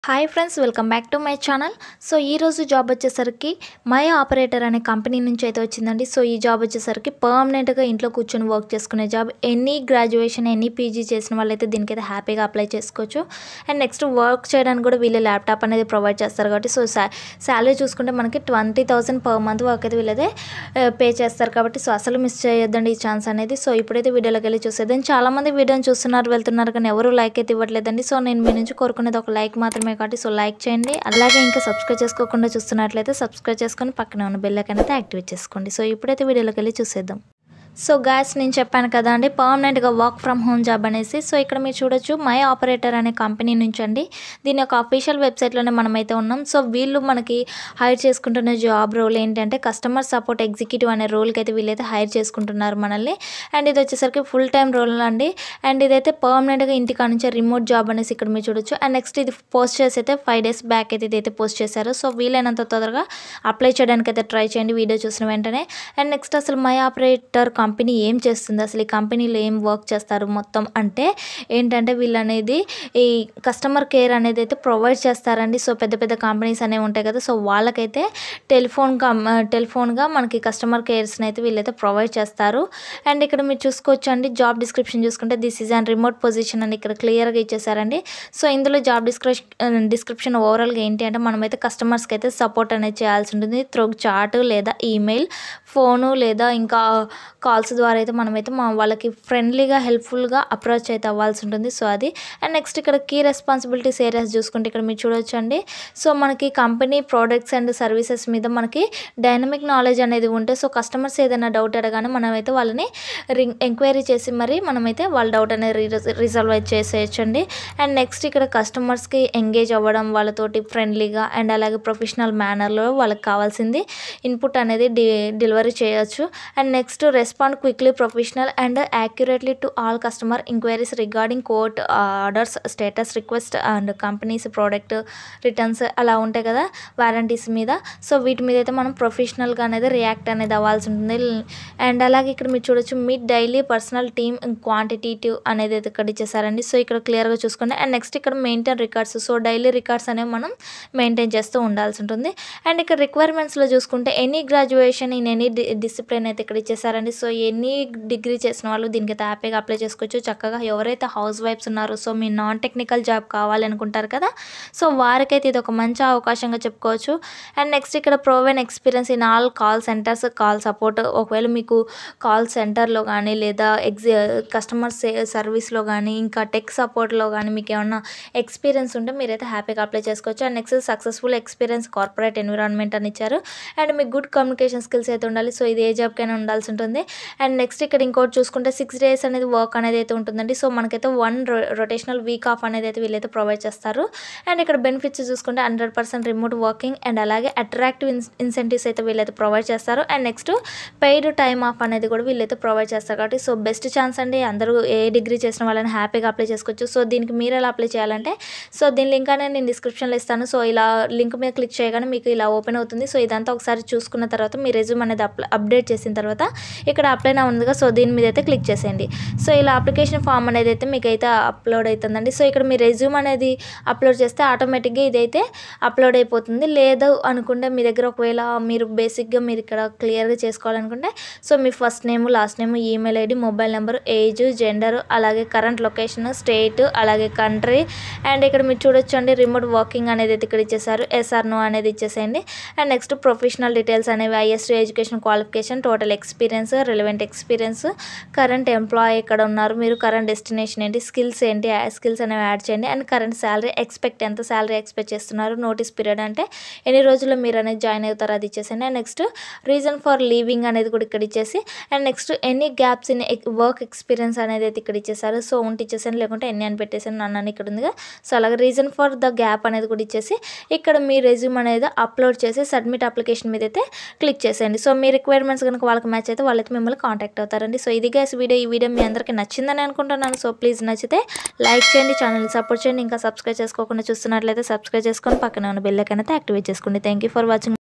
hi friends welcome back to my channel so ఈరోజు job వచ్చేసరికి my operator అనే company నుంచి అయితే వచ్చిందండి సో ఈ జాబ్ వచ్చేసరికి పర్మనెంట్గా ఇంట్లో కూర్చొని వర్క్ చేసుకునే job any graduation any PG చేసిన వాళ్ళైతే దీనికైతే హ్యాపీగా అప్లై చేసుకోవచ్చు అండ్ నెక్స్ట్ వర్క్ చేయడానికి కూడా వీళ్ళు ల్యాప్టాప్ అనేది ప్రొవైడ్ చేస్తారు కాబట్టి సో శాలరీ చూసుకుంటే మనకి twenty thousand per month work అయితే వీళ్ళైతే పే చేస్తారు కాబట్టి సో అసలు మిస్ చేయొద్దండి ఈ ఛాన్స్ అనేది సో ఇప్పుడైతే వీడియోలోకి వెళ్ళి చూసేద్దాం చాలామంది వీడియోని చూస్తున్నారు వెళ్తున్నారు కానీ ఎవరు లైక్ అయితే ఇవ్వట్లేదండి సో నేను మీ నుంచి కోరుకునేది ఒక లైక్ మాత్రమే కాబట్టి సో లైక్ చేయండి అలాగే ఇంకా సబ్స్క్రైబ్ చేసుకోకుండా చూస్తున్నట్లయితే సబ్స్క్రైబ్ చేసుకొని పక్కన ఉన్న బెల్ ఐకాన్ అయితే యాక్టివేట్ చేసుకోండి సో ఇప్పుడైతే వీడియోలోకి వెళ్ళి చూసేద్దాం సో గాయస్ నేను చెప్పాను కదా అండి పర్మనెంట్గా వర్క్ ఫ్రమ్ హోమ్ జాబ్ అనేసి సో ఇక్కడ మీరు చూడొచ్చు మై ఆపరేటర్ అనే కంపెనీ నుంచి అండి దీని యొక్క అఫీషియల్ వెబ్సైట్లోనే మనమైతే ఉన్నాం సో వీళ్ళు మనకి హైర్ చేసుకుంటున్న జాబ్ రోల్ ఏంటంటే కస్టమర్ సపోర్ట్ ఎగ్జిక్యూటివ్ అనే రోల్కి అయితే వీళ్ళైతే హైర్ చేసుకుంటున్నారు మనల్ని అండ్ ఇది వచ్చేసరికి ఫుల్ టైం రోల్ అండి అండ్ ఇదైతే పర్మనెంట్గా ఇంటికా నుంచి రిమోట్ జాబ్ అనేసి ఇక్కడ మీరు చూడొచ్చు అండ్ నెక్స్ట్ ఇది పోస్ట్ చేసి అయితే ఫైవ్ డేస్ బ్యాక్ అయితే ఇదైతే పోస్ట్ చేశారు సో వీలైనంత తొందరగా అప్లై చేయడానికి అయితే ట్రై చేయండి వీడియో చూసిన వెంటనే అండ్ నెక్స్ట్ అసలు మై ఆపరేటర్ కంపెనీ ఏం చేస్తుంది అసలు ఈ కంపెనీలో ఏం వర్క్ చేస్తారు మొత్తం అంటే ఏంటంటే వీళ్ళు అనేది ఈ కస్టమర్ కేర్ అనేది అయితే ప్రొవైడ్ చేస్తారండి సో పెద్ద పెద్ద కంపెనీస్ అనేవి ఉంటాయి కదా సో వాళ్ళకైతే టెలిఫోన్ టెలిఫోన్గా మనకి కస్టమర్ కేర్స్ని అయితే వీళ్ళైతే ప్రొవైడ్ చేస్తారు అండ్ ఇక్కడ మీరు చూసుకోవచ్చు అండి జాబ్ డిస్క్రిప్షన్ చూసుకుంటే this is and remote position అని ఇక్కడ క్లియర్గా ఇచ్చేసారండి సో ఇందులో జాబ్ డిస్క్రిప్షన్ డిస్క్రిప్షన్ ఓవరాల్గా ఏంటి అంటే మనమైతే కస్టమర్స్కి అయితే సపోర్ట్ అనేది చేయాల్సి ఉంటుంది త్రూ చాట్ లేదా ఈమెయిల్ ఫోను లేదా ఇంకా కాల్స్ ద్వారా అయితే మనమైతే మా వాళ్ళకి ఫ్రెండ్లీగా హెల్ప్ఫుల్గా అప్రోచ్ అయితే అవ్వాల్సి ఉంటుంది సో అది అండ్ నెక్స్ట్ ఇక్కడ కీ రెస్పాన్సిబిలిటీస్ ఏరియాస్ చూసుకుంటే ఇక్కడ మీరు చూడొచ్చు అండి సో మనకి కంపెనీ ప్రోడక్ట్స్ అండ్ సర్వీసెస్ మీద మనకి డైనమిక్ నాలెడ్జ్ అనేది ఉంటే సో కస్టమర్స్ ఏదైనా డౌట్ అడగానే మనమైతే వాళ్ళని రింగ్ ఎంక్వైరీ చేసి మరి మనమైతే వాళ్ళ డౌట్ అనేది రిజాల్వ్ చేసేయచ్చండి అండ్ నెక్స్ట్ ఇక్కడ కస్టమర్స్కి ఎంగేజ్ అవ్వడం వాళ్ళతోటి ఫ్రెండ్లీగా అండ్ అలాగే ప్రొఫెషనల్ మేనర్లో వాళ్ళకి కావాల్సింది ఇన్పుట్ అనేది డి డెలివరీ చేయొచ్చు and next respond quickly professional and accurately to all customer enquiries regarding court orders status request and companies product returns అలా ఉంటాయి కదా వారంటీస్ మీద సో వీటి మీద అయితే మనం ప్రొఫెషనల్గా అనేది రియాక్ట్ అనేది అవ్వాల్సి ఉంటుంది అండ్ అలాగే ఇక్కడ మీరు చూడొచ్చు meet daily personal team quantitative అనేది అయితే ఇక్కడ ఇచ్చేసారండి సో ఇక్కడ క్లియర్గా చూసుకోండి అండ్ నెక్స్ట్ ఇక్కడ maintain records so daily records అనేవి మనం మెయింటైన్ చేస్తూ ఉండాల్సి ఉంటుంది అండ్ ఇక్కడ రిక్వైర్మెంట్స్లో చూసుకుంటే any graduation in any discipline అయితే ఇక్కడ ఇచ్చేసారండి సో ఎనీ డిగ్రీ చేసిన వాళ్ళు దీనికి అయితే హ్యాపీగా అప్లై చేసుకోవచ్చు చక్కగా ఎవరైతే హౌస్ వైఫ్స్ ఉన్నారో సో మీ నాన్ టెక్నికల్ జాబ్ కావాలనుకుంటారు కదా సో వారికైతే ఇది ఒక మంచి అవకాశంగా చెప్పుకోవచ్చు అండ్ నెక్స్ట్ ఇక్కడ proven experience in all call centres call support ఒకవేళ మీకు కాల్ సెంటర్లో కానీ లేదా ఎగ్జి కస్టమర్ సే సర్వీస్లో కానీ ఇంకా టెక్ సపోర్ట్లో కానీ మీకు ఏమన్నా ఎక్స్పీరియన్స్ ఉంటే మీరైతే హ్యాపీగా అప్లై చేసుకోవచ్చు and next successful experience corporate environment అని ఇచ్చారు అండ్ మీకు గుడ్ కమ్యూనికేషన్ స్కిల్స్ అయితే ఉండాలి సో ఇది ఏ జాబ్కైనా ఉండాల్సి ఉంటుంది అండ్ నెక్స్ట్ ఇక్కడ ఇంకోటి చూసుకుంటే సిక్స్ డేస్ అనేది వర్క్ అనేది అయితే ఉంటుందండి సో మనకైతే వన్ రొటేషనల్ వీక్ ఆఫ్ అనేది అయితే వీళ్ళైతే ప్రొవైడ్ చేస్తారు అండ్ ఇక్కడ బెనిఫిట్స్ చూసుకుంటే hundred percent remote working and అలాగే అట్రాక్టివ్ ఇన్సెంటివ్స్ అయితే వీళ్ళైతే ప్రొవైడ్ చేస్తారు and next paid time off అనేది కూడా వీళ్ళైతే ప్రొవైడ్ చేస్తారు కాబట్టి సో బెస్ట్ ఛాన్స్ అండి అందరూ ఏ డిగ్రీ చేసిన వాళ్ళని హ్యాపీగా అప్లై చేసుకోవచ్చు సో దీనికి మీరు ఎలా అప్లై చేయాలంటే సో దీని లింక్ అనేది నేను డిస్క్రిప్షన్లో ఇస్తాను సో ఇలా లింక్ మీద క్లిక్ చేయగానే మీకు ఇలా ఓపెన్ అవుతుంది సో ఇదంతా ఒకసారి చూసుకున్న తర్వాత మీ రెజ్యూమ్ అనేది అప్డేట్ చేసిన తర్వాత ఇక్కడ అప్లై నా ఉందిగా సో దీని మీద అయితే క్లిక్ చేసేయండి సో ఇలా అప్లికేషన్ ఫామ్ అనేది అయితే మీకు అయితే అప్లోడ్ అవుతుందండి సో ఇక్కడ మీ రెజ్యూమ్ అనేది అప్లోడ్ చేస్తే ఆటోమేటిక్గా ఇదైతే అప్లోడ్ అయిపోతుంది లేదు అనుకుంటే మీ దగ్గర ఒకవేళ మీరు బేసిక్గా మీరు ఇక్కడ క్లియర్గా చేసుకోవాలనుకుంటే సో మీ first name last name email ID mobile number age gender అలాగే కరెంట్ లొకేషన్ స్టేట్ అలాగే కంట్రీ అండ్ ఇక్కడ మీరు చూడొచ్చు అండి రిమోట్ వర్కింగ్ అనేది అయితే ఇక్కడ ఇచ్చేసారు ఎస్ఆర్ నో అనేది ఇచ్చేసేయండి అండ్ నెక్స్ట్ ప్రొఫెషనల్ డీటెయిల్స్ అనేవి IST education qualification total experience relevant experience current employee ఎక్కడ ఉన్నారు మీరు కరెంట్ డెస్టినేషన్ ఏంటి స్కిల్స్ ఏంటి స్కిల్స్ అనేవి యాడ్ చేయండి అండ్ కరెంట్ శాలరీ ఎక్స్పెక్ట్ ఎంత శాలరీ ఎక్స్పెక్ట్ చేస్తున్నారు నోటీస్ పీరియడ్ అంటే ఎన్ని రోజుల్లో మీరు అనేది జాయిన్ అవుతారో అది ఇచ్చేసండి and next reason for leaving అనేది కూడా ఇక్కడ ఇచ్చేసి and next any gaps in work experience అనేది అయితే ఇక్కడ ఇచ్చేసారు సో ఉంటే ఇచ్చేసాను లేకుంటే ఎన్ని అని పెట్టేసాను నన్ను ఇక్కడ ఉందిగా సో అలాగే రీజన్ ఫర్ ద గ్యాప్ అనేది కూడా ఇచ్చేసి ఇక్కడ మీ రెజ్యూమ్ అనేది అప్లోడ్ చేసి సబ్మిట్ అప్లికేషన్ మీద అయితే క్లిక్ చేసేయండి సో మీ రిక్వైర్మెంట్స్ కనుక వాళ్ళకి మ్యాచ్ అయితే వాళ్ళైతే మిమ్మల్ని కాంటాక్ట్ అవుతారండి సో ఇది గ్యాస్ వీడియో ఈ వీడియో మీ అందరికీ నచ్చిందని అనుకుంటున్నాను సో ప్లీజ్ నచ్చితే లైక్ చేయండి ఛానల్ని సపోర్ట్ చేయండి ఇంకా సబ్స్క్రైబ్ చేసుకోకుండా చూస్తున్నట్లయితే సబ్స్క్రైబ్ చేసుకొని పక్కన ఉన్న బెల్ ఐకాన్ అయితే యాక్టివేట్ చేసుకోండి థ్యాంక్ యూ ఫర్ వాచింగ్